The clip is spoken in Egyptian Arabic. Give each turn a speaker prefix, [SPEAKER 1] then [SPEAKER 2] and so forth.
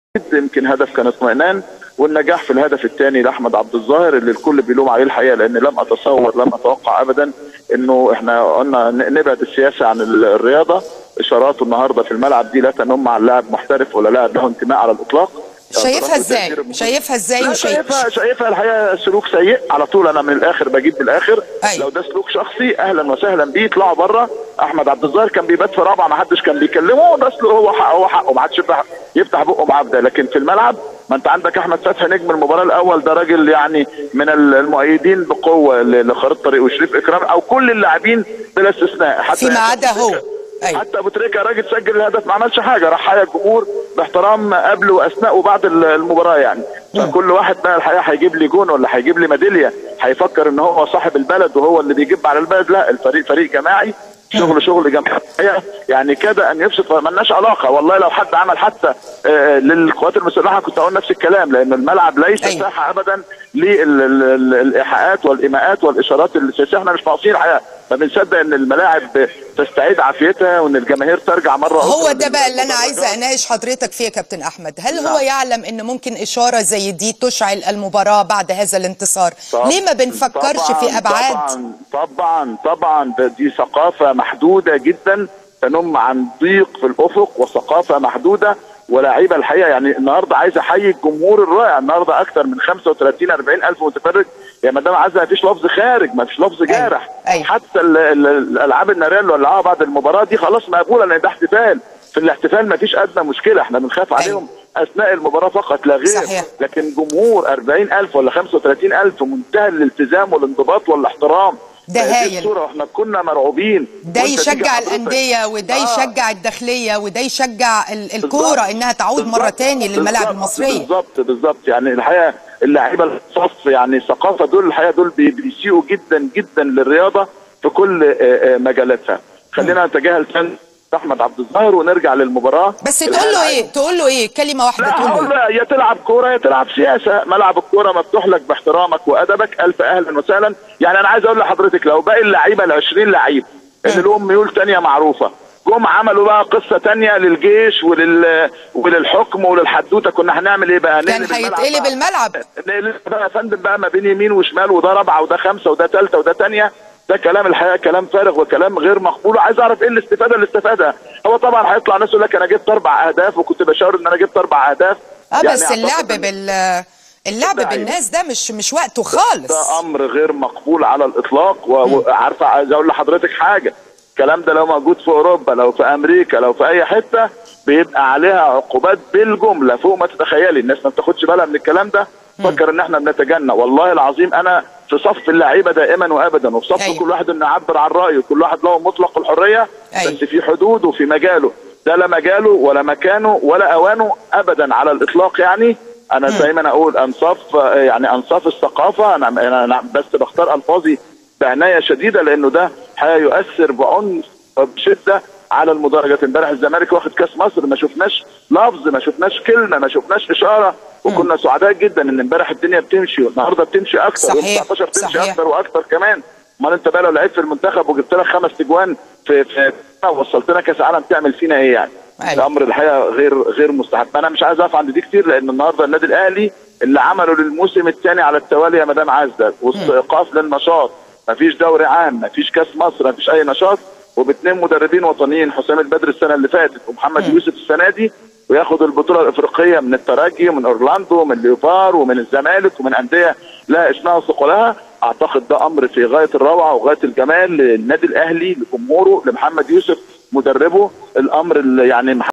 [SPEAKER 1] يمكن هدف كان اطمئنان والنجاح في الهدف الثاني لاحمد عبد الظاهر اللي الكل بيلوم عليه الحقيقه لان لم اتصور لم اتوقع ابدا انه احنا قلنا نبعد السياسه عن الرياضه اشاراته النهارده في الملعب دي لا تنم عن لاعب محترف ولا لاعب له انتماء على الاطلاق
[SPEAKER 2] شايفها ازاي شايفها ازاي
[SPEAKER 1] لا
[SPEAKER 2] وشايف
[SPEAKER 1] شايفها شايفها الحقيقه سلوك سيء على طول انا من الاخر بجيب بالاخر
[SPEAKER 2] أيوة.
[SPEAKER 1] لو ده سلوك شخصي اهلا وسهلا بيه يطلعوا بره احمد عبد الظاهر كان بيبات في رابعه ما حدش كان بيكلمه ده سلوك هو حقه هو حقه ما حدش يفتح يفتح بقه معاه في ده لكن في الملعب ما انت عندك احمد فتحي نجم المباراه الاول ده راجل يعني من المؤيدين بقوه ل- لخريطه طريق وشريف اكرام او كل اللاعبين بلا استثناء حتى
[SPEAKER 2] فيما عدا هو ايوه
[SPEAKER 1] حتى ابو تريكه راجل سجل الهدف ما عملش حاجه راح حيا الجمهور باحترام قبل واثناء وبعد ال- المباراه يعني فكل واحد بقى الحقيقه هيجيب لي جون ولا هيجيب لي ميداليه هيفكر ان هو صاحب البلد وهو اللي بيجيب على البلد لا الفريق فريق جماعي شغل شغل جماعي يعني كاد ان يفسد ملناش علاقه والله لو حد عمل حتى آه، للقوات المسلحه كنت اقول نفس الكلام لان الملعب ليس
[SPEAKER 2] أيوة.
[SPEAKER 1] ساحه ابدا للايحاءات والايماءات والاشارات السياسيه احنا مش ناقصين الحقيقه ما بنصدق ان الملاعب تستعيد عافيتها وان الجماهير ترجع مره
[SPEAKER 2] هو
[SPEAKER 1] أخرى
[SPEAKER 2] ده بقى اللي انا
[SPEAKER 1] للمدرجات.
[SPEAKER 2] عايزه اناقش حضرتك فيه يا كابتن احمد هل هو
[SPEAKER 1] نعم.
[SPEAKER 2] يعلم ان ممكن اشاره زي دي تشعل المباراه بعد هذا الانتصار
[SPEAKER 1] طب-
[SPEAKER 2] ليه ما بنفكرش
[SPEAKER 1] طبعاً-
[SPEAKER 2] في ابعاد
[SPEAKER 1] طبعا طبعا طبعا ده دي ثقافه محدوده جدا تنم عن ضيق في الافق وثقافه محدوده ولاعيبه الحقيقه يعني النهارده عايز احيي الجمهور الرائع النهارده اكثر من 35 40 الف متفرج يا مدام عزه ما فيش لفظ خارج ما فيش لفظ جارح
[SPEAKER 2] أيوة.
[SPEAKER 1] حتى ال- ال- الالعاب الناريه اللي ولعوها بعد المباراه دي خلاص مقبوله لان ده احتفال في الاحتفال ما فيش ادنى مشكله احنا بنخاف عليهم اثناء المباراه فقط لا غير
[SPEAKER 2] صحيح.
[SPEAKER 1] لكن جمهور 40000 ولا 35000 منتهى الالتزام والانضباط والاحترام
[SPEAKER 2] ده
[SPEAKER 1] دي
[SPEAKER 2] هايل.
[SPEAKER 1] الصورة واحنا كنا مرعوبين
[SPEAKER 2] ده
[SPEAKER 1] وأنت تيجي
[SPEAKER 2] يشجع
[SPEAKER 1] حضرتك-
[SPEAKER 2] الانديه وده
[SPEAKER 1] آه.
[SPEAKER 2] يشجع الداخليه وده يشجع ال- الكوره
[SPEAKER 1] بالظبط.
[SPEAKER 2] انها تعود مره
[SPEAKER 1] بالظبط.
[SPEAKER 2] تاني للملاعب
[SPEAKER 1] بالظبط.
[SPEAKER 2] المصريه
[SPEAKER 1] بالظبط بالظبط يعني الحقيقه اللعيبه الصف يعني الثقافه دول الحقيقه دول بي- بيسيئوا جدا جدا للرياضه في كل آه، آه، مجالاتها خلينا نتجاهل تاني احمد عبد الظاهر ونرجع للمباراه
[SPEAKER 2] بس تقول له ايه تقول له ايه كلمه واحده
[SPEAKER 1] لا
[SPEAKER 2] تقول
[SPEAKER 1] هقول
[SPEAKER 2] له
[SPEAKER 1] له يا تلعب كوره يا تلعب سياسه ملعب الكوره مفتوح لك باحترامك وادبك الف اهلا وسهلا يعني انا عايز اقول لحضرتك لو باقي اللعيبه ال 20 لعيب اللي لهم ميول تانية معروفه جم عملوا بقى قصه تانية للجيش ولل وللحكم وللحدوته كنا هنعمل ايه بقى
[SPEAKER 2] كان
[SPEAKER 1] نقلب الملعب
[SPEAKER 2] هيتقلب
[SPEAKER 1] بقى.
[SPEAKER 2] الملعب
[SPEAKER 1] نقلب بقى يا فندم بقى ما بين يمين وشمال وده رابعه وده خمسه وده ثالثه وده ثانيه ده كلام الحقيقه كلام فارغ وكلام غير مقبول وعايز اعرف ايه الاستفاده اللي استفادها هو طبعا هيطلع ناس يقول لك انا جبت اربع اهداف وكنت بشاور ان انا جبت اربع اهداف
[SPEAKER 2] اه
[SPEAKER 1] يعني
[SPEAKER 2] بس
[SPEAKER 1] أعتقد
[SPEAKER 2] اللعب
[SPEAKER 1] إن
[SPEAKER 2] بال اللعب
[SPEAKER 1] ده أيوة.
[SPEAKER 2] بالناس ده مش مش وقته خالص
[SPEAKER 1] ده امر غير مقبول على الاطلاق و- وعارفه عايز اقول لحضرتك حاجه الكلام ده لو موجود في اوروبا لو في امريكا لو في اي حته بيبقى عليها عقوبات بالجمله فوق ما تتخيلي الناس ما بتاخدش بالها من الكلام ده فكر ان احنا بنتجنى والله العظيم انا في صف اللعيبه دائما وابدا وفي صف
[SPEAKER 2] أيوة.
[SPEAKER 1] كل واحد انه يعبر عن رايه وكل واحد له مطلق الحريه
[SPEAKER 2] أيوة.
[SPEAKER 1] بس في حدود وفي مجاله ده لا مجاله ولا مكانه ولا اوانه ابدا على الاطلاق يعني انا دايما اقول انصاف يعني انصاف الثقافه انا انا أنا بس بختار الفاظي بعنايه شديده لانه ده هيؤثر بعنف وبشده على المدرجات امبارح الزمالك واخد كاس مصر ما شفناش لفظ ما شفناش كلمه ما شفناش اشاره وكنا سعداء جدا ان امبارح الدنيا بتمشي والنهارده بتمشي اكتر
[SPEAKER 2] صحيح،
[SPEAKER 1] يوم 19 بتمشي
[SPEAKER 2] صحيح.
[SPEAKER 1] اكتر واكتر كمان امال انت بقى لو لعبت في المنتخب وجبت لك خمس تجوان في في وصلتنا كاس عالم تعمل فينا ايه يعني؟
[SPEAKER 2] أيوة.
[SPEAKER 1] ده امر الحقيقه غير غير مستحب انا مش عايز اقف عند دي كتير لان النهارده النادي الاهلي اللي عمله للموسم الثاني على التوالي يا مدام عزه واستيقاف للنشاط مفيش دوري عام مفيش كاس مصر مفيش اي نشاط وباثنين مدربين وطنيين حسام البدر السنه اللي فاتت ومحمد يوسف السنه دي وياخد البطوله الافريقيه من الترجي ومن اورلاندو ومن ليوفار ومن الزمالك ومن انديه لا اسمها وثقلها اعتقد ده امر في غايه الروعه وغايه الجمال للنادي الاهلي لجمهوره لمحمد يوسف مدربه الامر اللي يعني